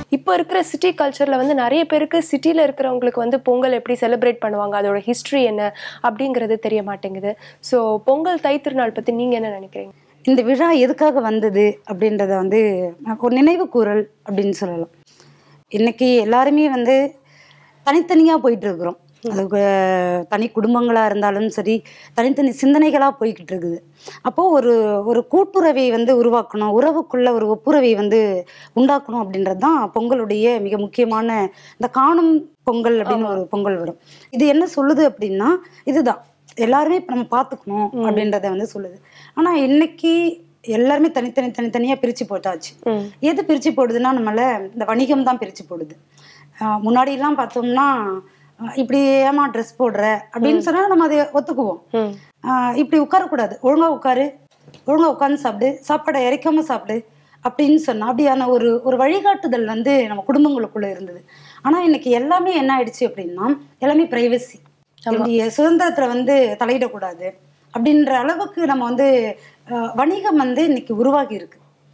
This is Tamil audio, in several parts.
இப்போ இருக்கிற சிட்டி கல்ச்சர்ல வந்து நிறைய பேருக்கு சிட்டில இருக்கிறவங்களுக்கு வந்து பொங்கல் எப்படி செலிப்ரேட் பண்ணுவாங்க அதோட ஹிஸ்டரி என்ன அப்படிங்கிறது தெரிய மாட்டேங்குது ஸோ பொங்கல் தை திருநாள் பத்தி நீங்க என்ன நினைக்கிறீங்க இந்த விழா எதுக்காக வந்தது அப்படின்றத வந்து ஒரு நினைவு கூறல் அப்படின்னு சொல்லலாம் இன்னைக்கு எல்லாருமே வந்து தனித்தனியாக போயிட்டு இருக்கிறோம் அதுக்கு தனி குடும்பங்களாக இருந்தாலும் சரி தனித்தனி சிந்தனைகளாக போய்கிட்டு இருக்குது அப்போது ஒரு ஒரு கூட்டுறவை வந்து உருவாக்கணும் உறவுக்குள்ள ஒரு ஒப்புரவை வந்து உண்டாக்கணும் அப்படின்றது தான் பொங்கலுடைய மிக முக்கியமான இந்த காணும் பொங்கல் அப்படின்னு ஒரு பொங்கல் வரும் இது என்ன சொல்லுது அப்படின்னா இதுதான் எல்லாருமே இப்ப நம்ம பார்த்துக்கணும் அப்படின்றத வந்து சொல்லுது ஆனா இன்னைக்கு எல்லாருமே தனித்தனி தனித்தனியா பிரிச்சு போட்டாச்சு ம். எது பிரிச்சு போடுதுன்னா நம்மள இந்த வணிகம் தான் பிரிச்சு போடுது ஆஹ் முன்னாடி எல்லாம் பார்த்தோம்னா ஆஹ் இப்படி ஏமா ட்ரெஸ் போடுற அப்படின்னு சொன்னா நம்ம அதை ஒத்துக்குவோம் ம் ஆஹ் இப்படி உட்காரக்கூடாது ஒழுங்கா உட்காரு ஒழுங்கா உட்காந்து சாப்பிடு சாப்பாடை இறைக்காம சாப்பிடு அப்படின்னு சொன்னா அப்படியான ஒரு ஒரு வழிகாட்டுதல் வந்து நம்ம குடும்பங்களுக்குள்ள இருந்தது ஆனா இன்னைக்கு எல்லாமே என்ன ஆயிடுச்சு அப்படின்னா எல்லாமே பிரைவசி என்னுடைய சுதந்திரத்துல வந்து தலையிடக்கூடாது அப்படின்ற அளவுக்கு நம்ம வந்து ஆஹ் வணிகம் வந்து இன்னைக்கு உருவாகி இருக்கு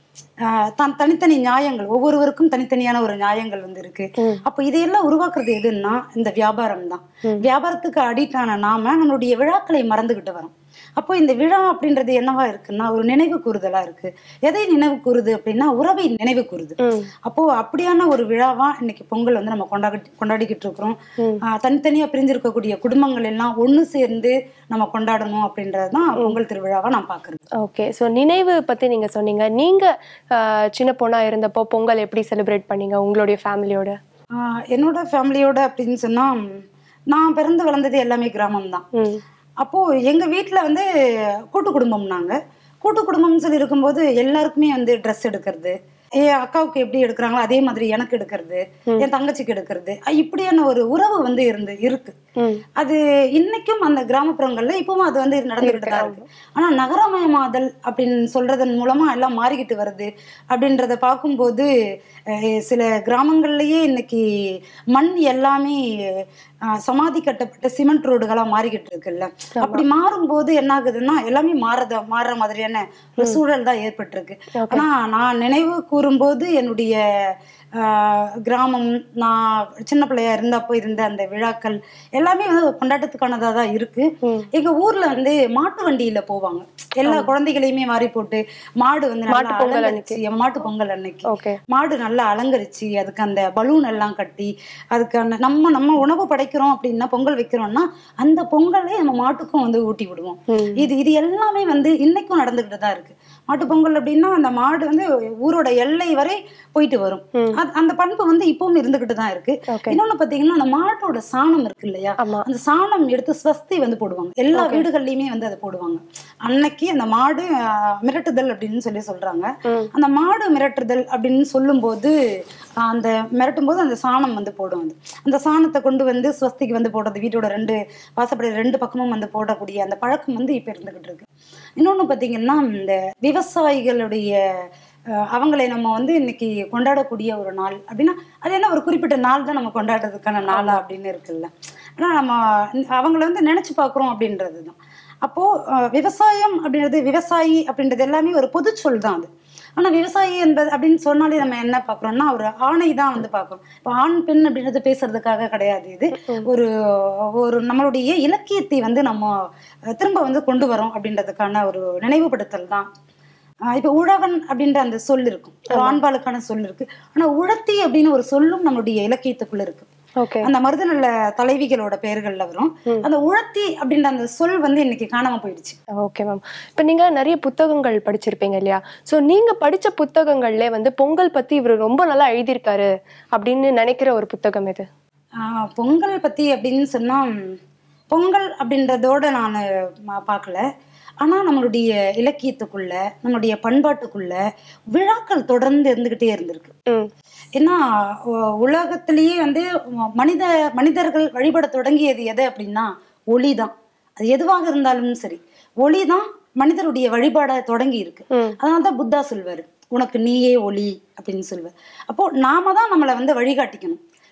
ஆஹ் தன் தனித்தனி நியாயங்கள் ஒவ்வொருவருக்கும் தனித்தனியான ஒரு நியாயங்கள் வந்து இருக்கு அப்போ இதையெல்லாம் உருவாக்குறது எதுன்னா இந்த வியாபாரம் தான் வியாபாரத்துக்கு அடிக்ட் ஆன நாம நம்மளுடைய விழாக்களை மறந்துகிட்டு வரோம் அப்போ இந்த விழா அப்படின்றது என்னவா இருக்குன்னா ஒரு நினைவு கூறுதலா இருக்கு எதை நினைவு கூறுது அப்படின்னா உறவை நினைவு கூறுது ம். அப்போ அப்படியான ஒரு விழாவா இன்னைக்கு பொங்கல் வந்து நம்ம கொண்டாடி கொண்டாடிக்கிட்டு இருக்கிறோம் ஆஹ் தனித்தனியா பிரிஞ்சிருக்கக்கூடிய குடும்பங்கள் எல்லாம் ஒண்ணு சேர்ந்து நம்ம கொண்டாடணும் அப்படின்றது தான் பொங்கல் திருவிழாவா நான் பாக்குறது ஓகே ஸோ நினைவு பத்தி நீங்க சொன்னீங்க நீங்க ஆஹ், சின்ன பொண்ணா இருந்தப்போ பொங்கல் எப்படி செலிப்ரேட் பண்ணீங்க உங்களுடைய ஃபேமிலியோட ஆஹ் என்னோட ஃபேமிலியோட அப்படின்னு சொன்னா நான் பிறந்து வளர்ந்தது எல்லாமே கிராமம் தான் ம் அப்போ எங்க வீட்ல வந்து கூட்டு குடும்பம் நாங்க கூட்டு குடும்பம்னு சொல்லி இருக்கும்போது எல்லாருக்குமே வந்து ட்ரெஸ் எடுக்கிறது என் அக்காவுக்கு எப்படி எடுக்கிறாங்களோ அதே மாதிரி எனக்கு எடுக்கிறது என் தங்கச்சிக்கு எடுக்கிறது அஹ் இப்படியான ஒரு உறவு வந்து இருந்து இருக்கு ம் அது இன்னைக்கும் அந்த கிராமப்புறங்கள்ல இப்பவும் அது வந்து நடந்துகிட்டு தான் இருக்கு ஆனா நகரமயமாதல் அப்படின்னு சொல்றதன் மூலமா எல்லாம் மாறிக்கிட்டு வருது அப்படின்றத பார்க்கும்போது அஹ், சில கிராமங்கள்லயே இன்னைக்கு மண் எல்லாமே அஹ், சமாதி கட்டப்பட்ட சிமெண்ட் ரோடுகளா மாறிக்கிட்டு இருக்குல்ல அப்படி மாறும்போது என்ன ஆகுதுன்னா எல்லாமே மாறத மாறுற மாதிரியான ஒரு சூழல் தான் ஏற்பட்டிருக்கு ஆனா நான் நினைவு கூறும்போது என்னுடைய ஆஹ், கிராமம் நான் சின்ன பிள்ளையா இருந்தப்போ இருந்த அந்த விழாக்கள் எல்லாமே வந்து ஒரு கொண்டாட்டத்துக்கானதா தான் இருக்கு எங்க ஊர்ல வந்து மாட்டு வண்டியில போவாங்க எல்லா குழந்தைகளையுமே மாறி போட்டு மாடு வந்து நல்லா மாட்டுப் பொங்கல் அலங்கரிச்சு மாட்டு பொங்கல் அன்னைக்கு ஓகே மாடு நல்லா அலங்கரிச்சு அதுக்கு அந்த பலூன் எல்லாம் கட்டி அதுக்கான நம்ம நம்ம உணவு படைக்கிறோம் அப்படின்னா பொங்கல் வைக்கிறோம்னா அந்த பொங்கலை நம்ம மாட்டுக்கும் வந்து ஊட்டி விடுவோம் ம். இது இது எல்லாமே வந்து இன்னைக்கும் நடந்துகிட்டு தான் இருக்கு மாட்டு பொங்கல் அப்படின்னா அந்த மாடு வந்து ஊரோட எல்லை வரை போயிட்டு வரும் அது- அந்த பண்பு வந்து இப்பவும் இருந்துகிட்டு தான் இருக்கு ஓகே இன்னொன்னு பாத்தீங்கன்னா அந்த மாட்டோட சாணம் இருக்கு இல்லையா ஆமா அந்த சாணம் எடுத்து ஸ்வஸ்தி வந்து போடுவாங்க எல்லா வீடுகள்லயுமே வந்து அதை போடுவாங்க அன்னைக்கு அந்த மாடு ஆஹ், மிரட்டுதல் அப்படின்னு சொல்லி சொல்றாங்க ம். அந்த மாடு மிரட்டுதல் அப்படின்னு சொல்லும்போது ஆஹ், அந்த மிரட்டும் போது அந்த சாணம் வந்து போடும் அது அந்த சாணத்தை கொண்டு வந்து ஸ்வஸ்திக்கு வந்து போடுறது வீட்டோட ரெண்டு வாசப்படி ரெண்டு பக்கமும் வந்து போடக்கூடிய அந்த பழக்கம் வந்து இப்ப இருந்துகிட்டு இருக்கு இன்னொன்னு பாத்தீங்கன்னா இந்த விவசாயிகளுடைய அஹ், அவங்களை நம்ம வந்து இன்னைக்கு கொண்டாடக்கூடிய ஒரு நாள் அப்படின்னா அது என்ன ஒரு குறிப்பிட்ட நாள் தான் நம்ம கொண்டாடுறதுக்கான நாளா அப்படின்னு இருக்குல்ல ஆனா நம்ம அவங்கள வந்து நினைச்சு பார்க்குறோம் அப்படின்றது தான் அப்போ அஹ், விவசாயம் அப்படின்றது விவசாயி அப்படின்றது எல்லாமே ஒரு பொதுச்சொல் தான் அது ஆனா விவசாயி என்பது அப்படின்னு சொன்னாலே நம்ம என்ன பார்க்குறோம்னா ஒரு ஆணை தான் வந்து பார்க்குறோம் இப்போ ஆண் பெண் அப்படின்றது பேசுறதுக்காக கிடையாது இது ஒரு ஒரு நம்மளுடைய இலக்கியத்தை வந்து நம்ம அஹ், திரும்ப வந்து கொண்டு வரோம் அப்படின்றதுக்கான ஒரு நினைவுபடுத்தல் தான் ஆஹ் இப்ப உழவன் அப்படின்ற அந்த சொல் இருக்கும் ஒரு ஆண்பாளுக்கான சொல் இருக்கு ஆனா உழத்தி அப்படின்னு ஒரு சொல்லும் நம்மளுடைய இலக்கியத்துக்குள்ள இருக்கு ஓகே அந்த மருதநல்ல தலைவிகளோட பெயர்கள்ல வரும் அந்த உழத்தி அப்படின்ற அந்த சொல் வந்து இன்னைக்கு காணாம போயிடுச்சு ஓகே மேம் இப்போ நீங்க நிறைய புத்தகங்கள் படிச்சிருப்பீங்க இல்லையா ஸோ நீங்க படிச்ச புத்தகங்கள்ல வந்து பொங்கல் பத்தி இவர் ரொம்ப நல்லா எழுதியிருக்காரு அப்படின்னு நினைக்கிற ஒரு புத்தகம் எது ஆஹ் பொங்கல் பத்தி அப்படின்னு சொன்னா ம், பொங்கல் அப்படின்றதோட நான் பார்க்கல ஆனா நம்மளுடைய இலக்கியத்துக்குள்ள நம்மளுடைய பண்பாட்டுக்குள்ள விழாக்கள் தொடர்ந்து இருந்துகிட்டே இருந்திருக்கு ம் ஏன்னா உ- உலகத்திலேயே வந்து மனித மனிதர்கள் வழிபட தொடங்கியது எது அப்படின்னா ஒளி தான் அது எதுவாக இருந்தாலும் சரி ஒளி தான் மனிதருடைய வழிபாட தொடங்கி இருக்கு ம். அதனால தான் புத்தா சொல்வாரு உனக்கு நீயே ஒளி அப்படின்னு சொல்வார் அப்போ நாம தான் நம்மளை வந்து வழிகாட்டிக்கணும்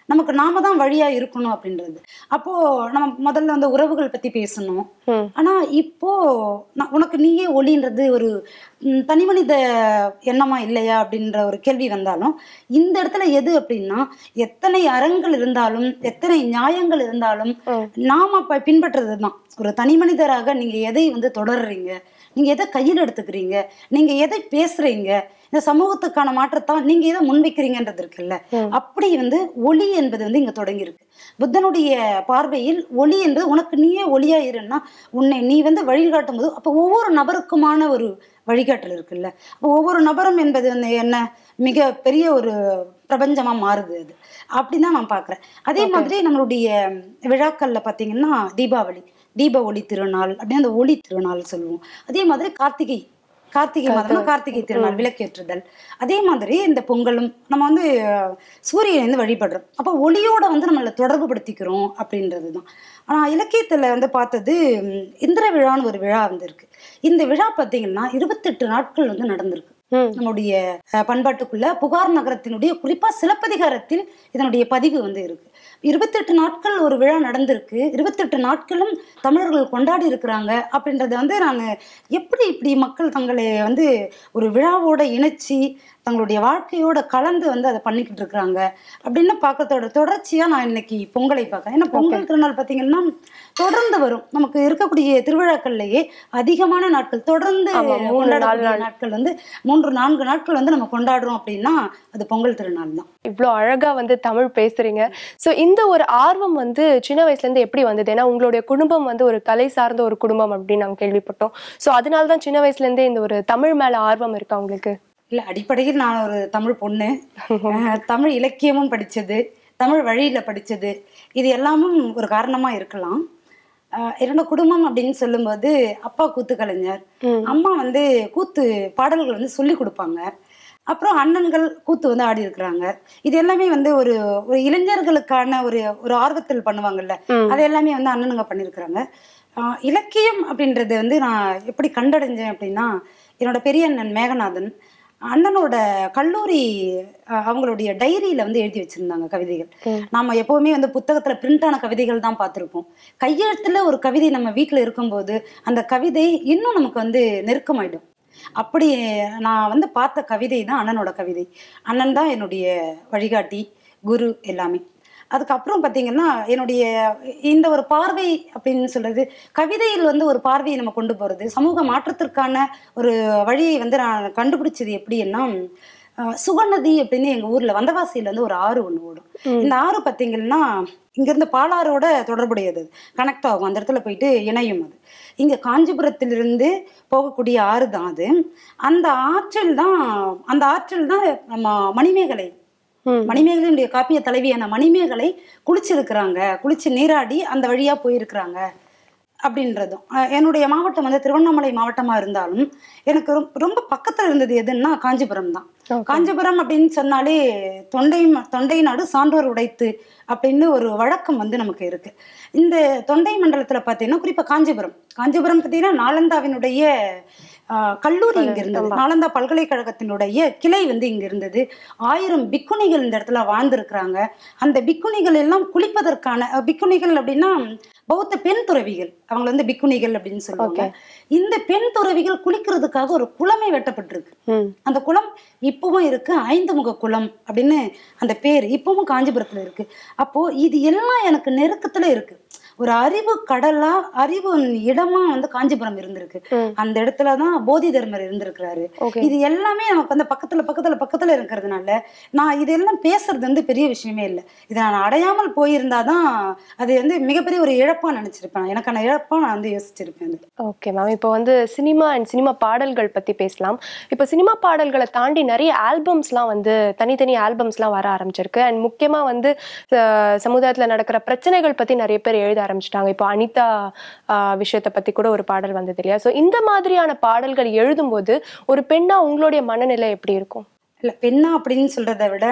நமக்கு நாம தான் வழியா இருக்கணும் அப்படின்றது அப்போ நம்ம முதல்ல வந்து உறவுகள் பத்தி பேசணும் ம். ஆனா இப்போ நான் உனக்கு நீயே ஒளின்றது ஒரு ம், தனிமனித எண்ணமா இல்லையா அப்படின்ற ஒரு கேள்வி வந்தாலும் இந்த இடத்துல எது அப்படின்னா எத்தனை அறங்கள் இருந்தாலும் எத்தனை நியாயங்கள் இருந்தாலும் ம். நாம ப- பின்பற்றுறது தான் ஒரு தனி மனிதராக நீங்க எதை வந்து தொடர்றீங்க நீங்க எதை கையில் எடுத்துக்கிறீங்க நீங்க எதை பேசுறீங்க இந்த சமூகத்துக்கான மாற்றத்தை நீங்க எதை முன்வைக்கிறீங்கன்றது இருக்குல்ல ம். அப்படி வந்து ஒளி என்பது வந்து இங்க தொடங்கி இருக்கு புத்தனுடைய பார்வையில் ஒளி என்பது உனக்கு நீயே ஒளியா இருன்னா உன்னை நீ வந்து வழிகாட்டும் போது அப்போ ஒவ்வொரு நபருக்குமான ஒரு வழிகாட்டல் இருக்குல்ல அப்போ ஒவ்வொரு நபரும் என்பது வந்து என்ன மிக பெரிய ஒரு பிரபஞ்சமா மாறுது அது அப்படிதான் நான் பார்க்கிறேன் அதே மாதிரி நம்மளுடைய விழாக்கள்ல பாத்தீங்கன்னா தீபாவளி தீப ஒளி திருநாள் அப்படின்னு அந்த ஒளி திருநாள் சொல்லுவோம் அதே மாதிரி கார்த்திகை கார்த்திகை மாதம் கார்த்திகை திருநாள் விளக்கேற்றுதல் அதே மாதிரி இந்த பொங்கலும் நம்ம வந்து அஹ், சூரியனை வந்து வழிபடுறோம் அப்போ ஒளியோட வந்து நம்மளை தொடர்பு படுத்திக்கிறோம் அப்படின்றது தான் ஆனால் இலக்கியத்தில் வந்து பார்த்தது ம், இந்திர விழான்னு ஒரு விழா வந்து இருக்கு இந்த விழா பார்த்தீங்கன்னா இருபத்தெட்டு நாட்கள் வந்து நடந்திருக்கு ம். நம்முடைய அஹ், பண்பாட்டுக்குள்ள புகார் நகரத்தினுடைய குறிப்பா சிலப்பதிகாரத்தில் இதனுடைய பதிவு வந்து இருக்கு இருபத்தெட்டு நாட்கள் ஒரு விழா நடந்திருக்கு இருபத்தெட்டு நாட்களும் தமிழர்கள் கொண்டாடி இருக்கிறாங்க அப்படின்றத வந்து நான் எப்படி இப்படி மக்கள் தங்களை வந்து ஒரு விழாவோட இணைச்சி தங்களுடைய வாழ்க்கையோட கலந்து வந்து அதை பண்ணிக்கிட்டு இருக்கிறாங்க அப்படின்னு பார்க்கறதோட தொடர்ச்சியா நான் இன்னைக்கு பொங்கலை பார்க்கறேன் ஏன்னா பொங்கல் திருநாள் பார்த்தீங்கன்னா தொடர்ந்து வரும் நமக்கு இருக்கக்கூடிய திருவிழாக்கள்லயே அதிகமான நாட்கள் தொடர்ந்து ஆமா, மூணு, கொண்டாடக்கூடிய நாலு நாள். நாட்கள் வந்து மூன்று நான்கு நாட்கள் வந்து நம்ம கொண்டாடுறோம் அப்படின்னா அது பொங்கல் திருநாள் தான் இவ்வளோ அழகா வந்து தமிழ் பேசுறீங்க ஸோ இந்த ஒரு ஆர்வம் வந்து சின்ன வயசுல இருந்து எப்படி வந்தது ஏன்னா உங்களுடைய குடும்பம் வந்து ஒரு கலை சார்ந்த ஒரு குடும்பம் அப்படின்னு நாங்கள் கேள்விப்பட்டோம் ஸோ அதனால தான் சின்ன வயசுல இருந்தே இந்த ஒரு தமிழ் மேல ஆர்வம் இருக்கா உங்களுக்கு இல்ல அடிப்படையில் நான் ஒரு தமிழ் பொண்ணு அஹ், தமிழ் இலக்கியமும் படிச்சது தமிழ் வழியில படிச்சது இது எல்லாமும் ஒரு காரணமா இருக்கலாம் அஹ், என்னோட குடும்பம் அப்படின்னு சொல்லும்போது அப்பா கூத்து கலைஞர் ம். அம்மா வந்து கூத்து பாடல்கள் வந்து சொல்லி கொடுப்பாங்க அப்புறம் அண்ணன்கள் கூத்து வந்து ஆடி இருக்கிறாங்க இது எல்லாமே வந்து ஒரு ஒரு இளைஞர்களுக்கான ஒரு ஒரு ஆர்வத்தில் பண்ணுவாங்கல்ல ம். அது எல்லாமே வந்து அண்ணனுங்க பண்ணியிருக்கிறாங்க ஆஹ் இலக்கியம் அப்படின்றது வந்து நான் எப்படி கண்டடைஞ்சேன் அப்படின்னா என்னோட பெரிய அண்ணன் மேகநாதன் அண்ணனோட கல்லூரி ஆஹ் அவங்களுடைய டைரியில வந்து எழுதி வச்சிருந்தாங்க கவிதைகள் ம். நாம எப்பவுமே வந்து புத்தகத்துல பிரிண்ட் ஆன கவிதைகள் தான் பார்த்திருப்போம் கையெழுத்துல ஒரு கவிதை நம்ம வீட்ல இருக்கும்போது அந்த கவிதை இன்னும் நமக்கு வந்து நெருக்கமாயிடும் அப்படி நான் வந்து பார்த்த கவிதை தான் அண்ணனோட கவிதை அண்ணன் தான் என்னுடைய வழிகாட்டி குரு எல்லாமே அதுக்கப்புறம் பார்த்தீங்கன்னா என்னுடைய இந்த ஒரு பார்வை அப்படின்னு சொல்றது கவிதையில் வந்து ஒரு பார்வையை நம்ம கொண்டு போறது சமூக மாற்றத்திற்கான ஒரு வழியை வந்து நான் கண்டுபிடிச்சது எப்படின்னா அஹ், சுகநதி அப்படின்னு எங்க ஊர்ல வந்தவாசியில வந்து ஒரு ஆறு ஒன்று ஓடும் இந்த ஆறு பார்த்தீங்கன்னா இங்கிருந்து பாலாரோட தொடர்புடையது கனெக்ட் ஆகும் அந்த இடத்துல போயிட்டு இணையும் அது இங்க காஞ்சிபுரத்திலிருந்து போகக்கூடிய ஆறு தான் அது அந்த ஆற்றில் தான் அந்த ஆற்றில் தான் நம்ம மணிமேகலை ம். மணிமேகலையுடைய காப்பிய தலைவியான மணிமேகலை குளிச்சிருக்கிறாங்க குளிச்சு நீராடி அந்த வழியா போயிருக்கிறாங்க அப்படின்றதும் அஹ் என்னுடைய மாவட்டம் வந்து திருவண்ணாமலை மாவட்டமா இருந்தாலும் எனக்கு ரொம்ப- ரொம்ப பக்கத்துல இருந்தது எதுன்னா காஞ்சிபுரம் தான் Okay. காஞ்சிபுரம் அப்படின்னு சொன்னாலே தொண்டை ம- தொண்டை நாடு சான்றோர் உடைத்து அப்படின்னு ஒரு வழக்கம் வந்து நமக்கு இருக்கு இந்த தொண்டை மண்டலத்துல பார்த்தீங்கன்னா குறிப்பா காஞ்சிபுரம் காஞ்சிபுரம் பார்த்தீங்கன்னா நாலந்தாவினுடைய ஆஹ், கல்லூரி இங்க இருந்தது நாலந்தா பல்கலைக்கழகத்தினுடைய கிளை வந்து இங்க இருந்தது ஆயிரம் பிக்குணிகள் இந்த இடத்துல வாழ்ந்திருக்கிறாங்க அந்த பிக்குணிகள் எல்லாம் குளிப்பதற்கான அஹ், பிக்குணிகள் அப்படின்னா பௌத்த பெண் துறவிகள் அவங்க வந்து பிக்குணிகள் அப்படின்னு சொல்லுவாங்க இந்த பெண் துறவிகள் குளிக்கிறதுக்காக ஒரு குளமே வெட்டப்பட்டிருக்கு ம். அந்த குளம் இப்பவும் இருக்கு ஐந்து முக குளம் அப்படின்னு அந்த பேர் இப்பவும் காஞ்சிபுரத்துல இருக்கு அப்போ இது எல்லாம் எனக்கு நெருக்கத்துல இருக்கு ஒரு அறிவு கடலா அறிவு இடமா வந்து காஞ்சிபுரம் இருந்திருக்கு ம். அந்த இடத்துலதான் போதி தர்மர் இருந்திருக்கிறாரு ஓகே இது எல்லாமே நமக்கு வந்து பக்கத்துல பக்கத்துல பக்கத்துல இருக்கிறதுனால நான் இதெல்லாம் பேசுறது வந்து பெரிய விஷயமே இல்லை இதை நான் அடையாமல் போயிருந்தாதான் அது வந்து மிகப்பெரிய ஒரு இழப்பா நினைச்சிருப்பேன் எனக்கான இழப்பா நான் வந்து யோசிச்சிருப்பேன் அது ஓகே மேம் இப்போ வந்து சினிமா அண்ட் சினிமா பாடல்கள் பற்றி பேசலாம் இப்போ சினிமா பாடல்களை தாண்டி நிறைய ஆல்பம்ஸ்லாம் வந்து தனித்தனி ஆல்பம்ஸ்லாம் வர ஆரம்பிச்சிருக்கு அண்ட் முக்கியமாக வந்து சமுதாயத்தில் நடக்கிற பிரச்சனைகள் பற்றி நிறைய பேர் எழுத ஆரம்பிச்சிட்டாங்க இப்போ அனிதா ஆஹ், விஷயத்தை பற்றி கூட ஒரு பாடல் வந்தது இல்லையா ஸோ இந்த மாதிரியான பாடல்கள் எழுதும்போது ஒரு பெண்ணா உங்களுடைய மனநிலை எப்படி இருக்கும் இல்ல பெண்ணா அப்படின்னு சொல்றதை விட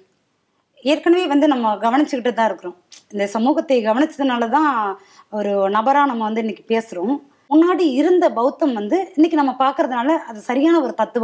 ஏற்கனவே வந்து நம்ம கவனிச்சுக்கிட்டு தான் இருக்கிறோம் இந்த சமூகத்தை கவனிச்சதுனால தான் ஒரு நபரா நம்ம வந்து இன்னைக்கு பேசுறோம் முன்னாடி இருந்த பௌத்தம் வந்து இன்னைக்கு நம்ம பார்க்கறதுனால அது சரியான ஒரு தத்துவம்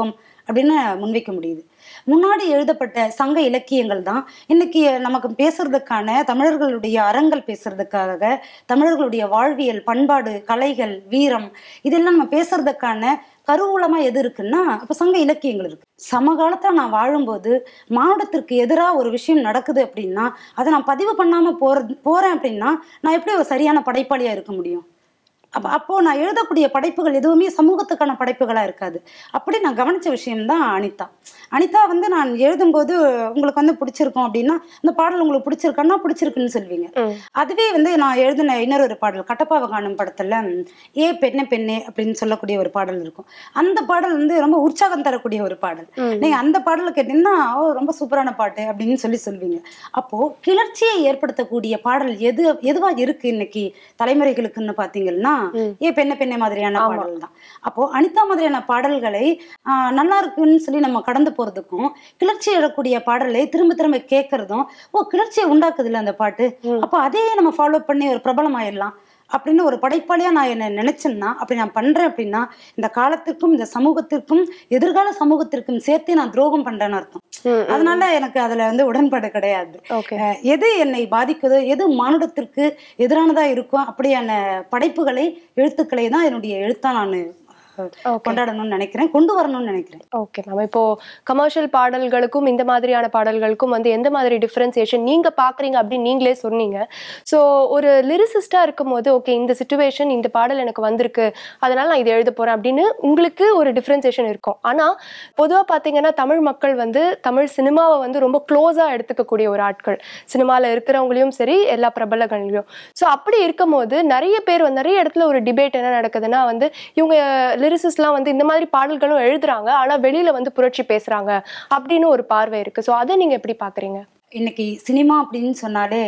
அப்படின்னு முன்வைக்க முடியுது முன்னாடி எழுதப்பட்ட சங்க இலக்கியங்கள் தான் இன்னைக்கு நமக்கு பேசுறதுக்கான தமிழர்களுடைய அறங்கள் பேசுறதுக்காக தமிழர்களுடைய வாழ்வியல் பண்பாடு கலைகள் வீரம் இதெல்லாம் நம்ம பேசுறதுக்கான கருவூலமா எது இருக்குன்னா அப்ப சங்க இலக்கியங்கள் இருக்கு சமகாலத்துல நான் வாழும்போது மானுடத்திற்கு எதிராக ஒரு விஷயம் நடக்குது அப்படின்னா அதை நான் பதிவு பண்ணாம போறது போறேன் அப்படின்னா நான் எப்படி ஒரு சரியான படைப்பாளியா இருக்க முடியும் அப்ப அப்போ நான் எழுதக்கூடிய படைப்புகள் எதுவுமே சமூகத்துக்கான படைப்புகளா இருக்காது அப்படி நான் கவனிச்ச விஷயம்தான் அனிதா அனிதா வந்து நான் எழுதும்போது உங்களுக்கு வந்து பிடிச்சிருக்கும் அப்படின்னா இந்த பாடல் உங்களுக்கு பிடிச்சிருக்கான்னா பிடிச்சிருக்குன்னு சொல்வீங்க ம். அதுவே வந்து நான் எழுதின இன்னொரு ஒரு பாடல் கட்டப்பாவ காணும் படத்துல ம், ஏ பெண்ணே பெண்ணே அப்படின்னு சொல்லக்கூடிய ஒரு பாடல் இருக்கும் அந்த பாடல் வந்து ரொம்ப உற்சாகம் தரக்கூடிய ஒரு பாடல் ம். நீங்க அந்த பாடலை கேட்டீங்கன்னா ஓ ரொம்ப சூப்பரான பாட்டு அப்படின்னு சொல்லி சொல்வீங்க அப்போ கிளர்ச்சியை ஏற்படுத்தக்கூடிய பாடல் எது எதுவா இருக்கு இன்னைக்கு தலைமுறைகளுக்குன்னு பாத்தீங்கன்னா ம். ஏ பெண்ணே பெண்ணே மாதிரியான ஆமா. பாடல் தான் அப்போ அனிதா மாதிரியான பாடல்களை ஆஹ், நல்லா இருக்குன்னு சொல்லி நம்ம கடந்து போறதுக்கும் கிளர்ச்சி எழக்கூடிய பாடலை திரும்ப திரும்ப கேட்கறதும் ஓ கிளர்ச்சியை உண்டாக்குதுல்ல அந்த பாட்டு ம். அப்போ அதே நம்ம ஃபாலோ பண்ணி ஒரு பிரபலம் ஆயிடலாம் அப்படின்னு ஒரு படைப்பாளியா நான் என்ன நினைச்சேன்னா அப்படி நான் பண்றேன் அப்படின்னா இந்த காலத்திற்கும் இந்த சமூகத்திற்கும் எதிர்கால சமூகத்திற்கும் சேர்த்து நான் துரோகம் பண்றேன்னு அர்த்தம் ம், ம். அதனால எனக்கு அதுல வந்து உடன்பாடு கிடையாது ஓகே அஹ் எது என்னை பாதிக்குதோ எது மானுடத்திற்கு எதிரானதா இருக்கோ அப்படியான படைப்புகளை எழுத்துக்களை தான் என்னுடைய எழுத்தா நான் ஓகே கொண்டாடணும்னு நினைக்கிறேன் கொண்டு வரணும்னு நினைக்கிறேன் ஓகே மேம் இப்போ கமர்ஷியல் பாடல்களுக்கும் இந்த மாதிரியான பாடல்களுக்கும் வந்து எந்த மாதிரி டிஃபரன்சியேஷன் நீங்க பாக்குறீங்க அப்படின்னு நீங்களே சொன்னீங்க ஸோ ஒரு லிரிசிஸ்டா இருக்கும் போது ஓகே இந்த சுச்சுவேஷன் இந்த பாடல் எனக்கு வந்திருக்கு அதனால நான் இதை எழுத போறேன் அப்படின்னு உங்களுக்கு ஒரு டிஃபரன்சியேஷன் இருக்கும் ஆனா பொதுவா பாத்தீங்கன்னா தமிழ் மக்கள் வந்து தமிழ் சினிமாவை வந்து ரொம்ப க்ளோஸா எடுத்துக்கக்கூடிய ஒரு ஆட்கள் சினிமால இருக்கிறவங்களையும் சரி எல்லா பிரபலங்களையும் ஸோ அப்படி இருக்கும்போது நிறைய பேர் வந்து நிறைய இடத்துல ஒரு டிபேட் என்ன நடக்குதுன்னா வந்து இவங்க லிரிசிஸ்ட்லாம் வந்து இந்த மாதிரி பாடல்களும் எழுதுறாங்க ஆனா வெளியில வந்து புரட்சி பேசுறாங்க அப்படின்னு ஒரு பார்வை இருக்கு ஸோ அதை நீங்க எப்படி பாக்குறீங்க இன்னைக்கு சினிமா அப்படின்னு சொன்னாலே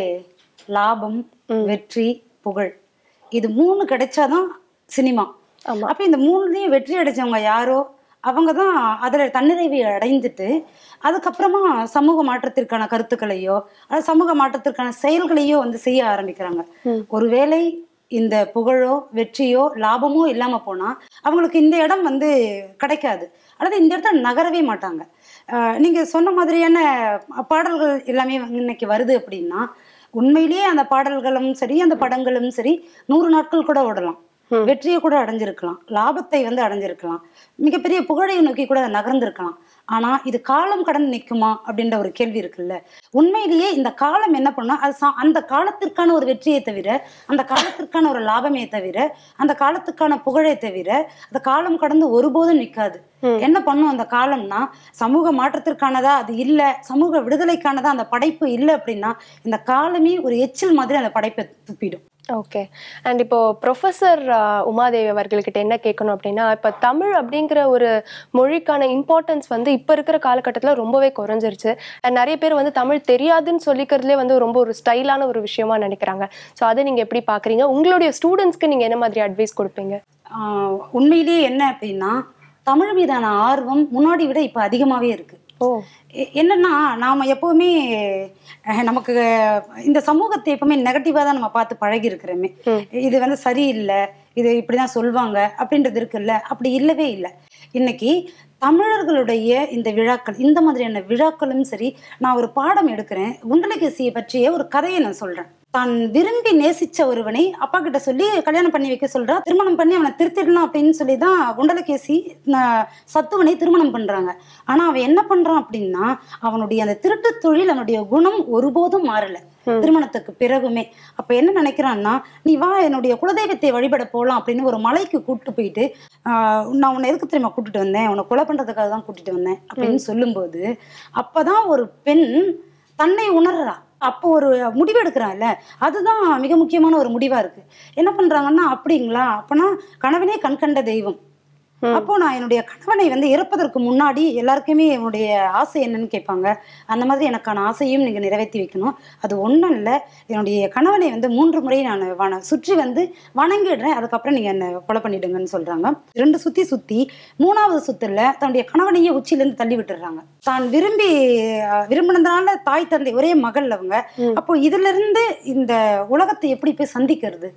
லாபம் ம். வெற்றி புகழ் இது மூணு கிடைச்சாதான் சினிமா ஆமா அப்ப இந்த மூணுலயும் வெற்றி அடைச்சவங்க யாரோ அவங்க தான் அதுல தன்னிறைவை அடைந்துட்டு அதுக்கப்புறமா சமூக மாற்றத்திற்கான கருத்துக்களையோ அது சமூக மாற்றத்திற்கான செயல்களையோ வந்து செய்ய ஆரம்பிக்கிறாங்க ம். ஒருவேளை இந்த புகழோ வெற்றியோ லாபமோ இல்லாம போனா அவங்களுக்கு இந்த இடம் வந்து கிடைக்காது அல்லது இந்த இடத்துல நகரவே மாட்டாங்க ஆஹ் நீங்க சொன்ன மாதிரியான பாடல்கள் எல்லாமே வந்து இன்னைக்கு வருது அப்படின்னா உண்மையிலேயே அந்த பாடல்களும் சரி அந்த படங்களும் சரி நூறு நாட்கள் கூட ஓடலாம் ம். வெற்றியை கூட அடைஞ்சிருக்கலாம் லாபத்தை வந்து அடைஞ்சிருக்கலாம் மிகப்பெரிய புகழை நோக்கி கூட அது நகர்ந்திருக்கலாம் ஆனா இது காலம் கடந்து நிக்குமா அப்படின்ற ஒரு கேள்வி இருக்குல்ல உண்மையிலேயே இந்த காலம் என்ன பண்ணா அது சா- அந்த காலத்திற்கான ஒரு வெற்றியை தவிர அந்த காலத்திற்கான ஒரு லாபமே தவிர அந்த காலத்துக்கான புகழை தவிர அந்த காலம் கடந்து ஒருபோதும் நிக்காது ம். என்ன பண்ணும் அந்த காலம்னா சமூக மாற்றத்திற்கானதா அது இல்ல சமூக விடுதலைக்கானதா அந்த படைப்பு இல்லை அப்படின்னா இந்த காலமே ஒரு எச்சில் மாதிரி அந்த படைப்பை துப்பிடும் ஓகே அண்ட் இப்போ ப்ரொஃபஸர் உமாதேவி அவர்கள்கிட்ட என்ன கேட்கணும் அப்படின்னா இப்போ தமிழ் அப்படிங்கிற ஒரு மொழிக்கான இம்பார்ட்டன்ஸ் வந்து இப்போ இருக்கிற காலகட்டத்தில் ரொம்பவே குறைஞ்சிருச்சு அண்ட் நிறைய பேர் வந்து தமிழ் தெரியாதுன்னு சொல்லிக்கிறதுலே வந்து ரொம்ப ஒரு ஸ்டைலான ஒரு விஷயமா நினைக்கிறாங்க ஸோ அதை நீங்கள் எப்படி பார்க்குறீங்க உங்களுடைய ஸ்டூடெண்ட்ஸ்க்கு நீங்கள் என்ன மாதிரி அட்வைஸ் கொடுப்பீங்க ஆஹ் உண்மையிலேயே என்ன அப்படின்னா தமிழ் மீதான ஆர்வம் முன்னாடி விட இப்போ அதிகமாகவே இருக்கு ஓ எ- என்னன்னா நாம எப்பவுமே அஹ், நமக்கு இந்த சமூகத்தை எப்பவுமே நெகட்டிவா தான் நம்ம பார்த்து பழகி இருக்கிறோமே ம். இது வந்து சரியில்லை இது இப்படிதான் சொல்லுவாங்க அப்படின்றது இருக்குல்ல அப்படி இல்லவே இல்லை இன்னைக்கு தமிழர்களுடைய இந்த விழாக்கள் இந்த மாதிரியான விழாக்களும் சரி நான் ஒரு பாடம் எடுக்கிறேன் குண்டலகேசியை பற்றிய ஒரு கதையை நான் சொல்றேன் தான் விரும்பி நேசிச்ச ஒருவனை அப்பா கிட்ட சொல்லி கல்யாணம் பண்ணி வைக்க சொல்றா திருமணம் பண்ணி அவனை திருத்திடலாம் அப்படின்னு சொல்லி தான் குண்டலகேசி ந- சத்துவனை திருமணம் பண்றாங்க ஆனா அவன் என்ன பண்றான் அப்படின்னா அவனுடைய அந்த திருட்டு தொழில் அவனுடைய குணம் ஒருபோதும் மாறல ம். திருமணத்துக்கு பிறகுமே அப்ப என்ன நினைக்கிறான்னா நீ வா என்னுடைய குலதெய்வத்தை வழிபட போலாம் அப்படின்னு ஒரு மலைக்கு கூட்டிட்டு போயிட்டு ஆஹ் நான் உன்னை எதுக்கு தெரியுமா கூட்டிட்டு வந்தேன் உன்னை கொலை பண்றதுக்காக தான் கூட்டிட்டு வந்தேன் அப்படின்னு சொல்லும்போது அப்பதான் ஒரு பெண் தன்னை உணர்றா அப்போ ஒரு முடிவு எடுக்கிறான்ல அதுதான் மிக முக்கியமான ஒரு முடிவா இருக்கு என்ன பண்றாங்கன்னா அப்படிங்களா அப்பனா கணவனே கண்கண்ட தெய்வம் ம். அப்போ நான் என்னுடைய கணவனை வந்து இறப்பதற்கு முன்னாடி எல்லாருக்குமே என்னுடைய ஆசை என்னன்னு கேட்பாங்க அந்த மாதிரி எனக்கான ஆசையும் நீங்க நிறைவேற்றி வைக்கணும் அது ஒண்ணும் இல்லை என்னுடைய கணவனை வந்து மூன்று முறை நான் வன சுற்றி வந்து வணங்கிடுறேன் அதுக்கப்புறம் நீங்க என்ன கொலை பண்ணிடுங்கன்னு சொல்றாங்க ரெண்டு சுத்தி சுத்தி மூணாவது சுத்துல தன்னுடைய கணவனையே உச்சியிலேருந்து தள்ளி விட்டுறாங்க தான் விரும்பி அஹ், விரும்பினதுனால தாய் தந்தை ஒரே மகள் அவங்க ம். அப்போ இதுல இருந்து இந்த உலகத்தை எப்படி போய் சந்திக்கிறது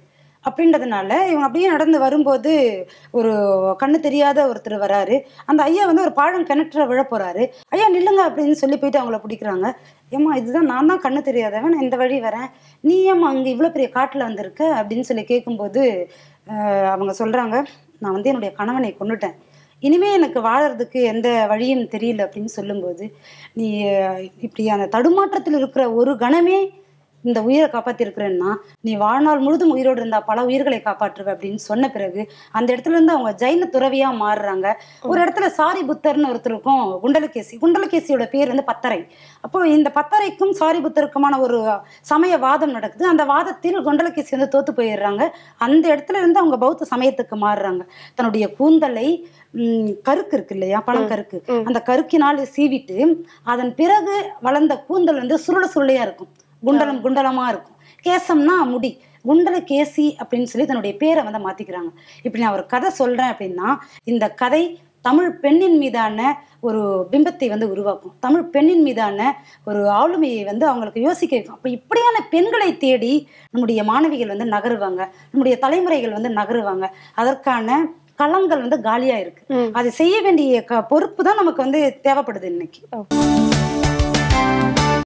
அப்படின்றதுனால இவங்க அப்படியே நடந்து வரும்போது ஒரு கண்ணு தெரியாத ஒருத்தர் வராரு அந்த ஐயா வந்து ஒரு பாழம் கிணற்றுல விழ போறாரு ஐயா நில்லுங்க அப்படின்னு சொல்லி போயிட்டு அவங்கள பிடிக்கிறாங்க ஏம்மா இதுதான் நான் தான் கண்ணு தெரியாதவன் நான் இந்த வழி வரேன் நீ ஏம்மா அங்கே இவ்வளோ பெரிய காட்டில் வந்திருக்க அப்படின்னு சொல்லி கேட்கும்போது ஆஹ், அவங்க சொல்கிறாங்க நான் வந்து என்னுடைய கணவனை கொன்னுட்டேன் இனிமே எனக்கு வாழறதுக்கு எந்த வழியும் தெரியல அப்படின்னு சொல்லும்போது நீ அஹ், இப்படி அந்த தடுமாற்றத்தில் இருக்கிற ஒரு கணமே இந்த உயிரை காப்பாத்திருக்கிறேன்னா நீ வாழ்நாள் முழுதும் உயிரோடு இருந்தா பல உயிர்களை காப்பாற்றுவ அப்படின்னு சொன்ன பிறகு அந்த இடத்துல இருந்து அவங்க ஜைன துறவியா மாறுறாங்க ஒரு இடத்துல சாரி புத்தர்னு ஒருத்தருக்கும் குண்டலகேசி குண்டலகேசியோட பேர் வந்து பத்தரை அப்போ இந்த பத்தரைக்கும் சாரி புத்தருக்குமான ஒரு சமய வாதம் நடக்குது அந்த வாதத்தில் குண்டலகேசி வந்து தோத்து போயிடுறாங்க அந்த இடத்துல இருந்து அவங்க பௌத்த சமயத்துக்கு மாறுறாங்க தன்னுடைய கூந்தலை ம், கருக்கு இருக்கு இல்லையா பனங்கருக்கு ம். அந்த கருக்கினால் சீவிட்டு அதன் பிறகு வளர்ந்த கூந்தல் வந்து சுருள சுருளையா இருக்கும் குண்டலம் குண்டலமா இருக்கும் கேசம்னா முடி குண்டல கேசி அப்படின்னு சொல்லி தன்னுடைய பேரை வந்து மாத்திக்கிறாங்க இப்படி நான் ஒரு கதை சொல்றேன் அப்படின்னா இந்த கதை தமிழ் பெண்ணின் மீதான ஒரு பிம்பத்தை வந்து உருவாக்கும் தமிழ் பெண்ணின் மீதான ஒரு ஆளுமையை வந்து அவங்களுக்கு யோசிக்க வைக்கும் அப்போ இப்படியான பெண்களை தேடி நம்முடைய மாணவிகள் வந்து நகருவாங்க நம்முடைய தலைமுறைகள் வந்து நகருவாங்க அதற்கான களங்கள் வந்து காலியா இருக்கு ம். அதை செய்ய வேண்டிய க- பொறுப்பு தான் நமக்கு வந்து தேவைப்படுது இன்னைக்கு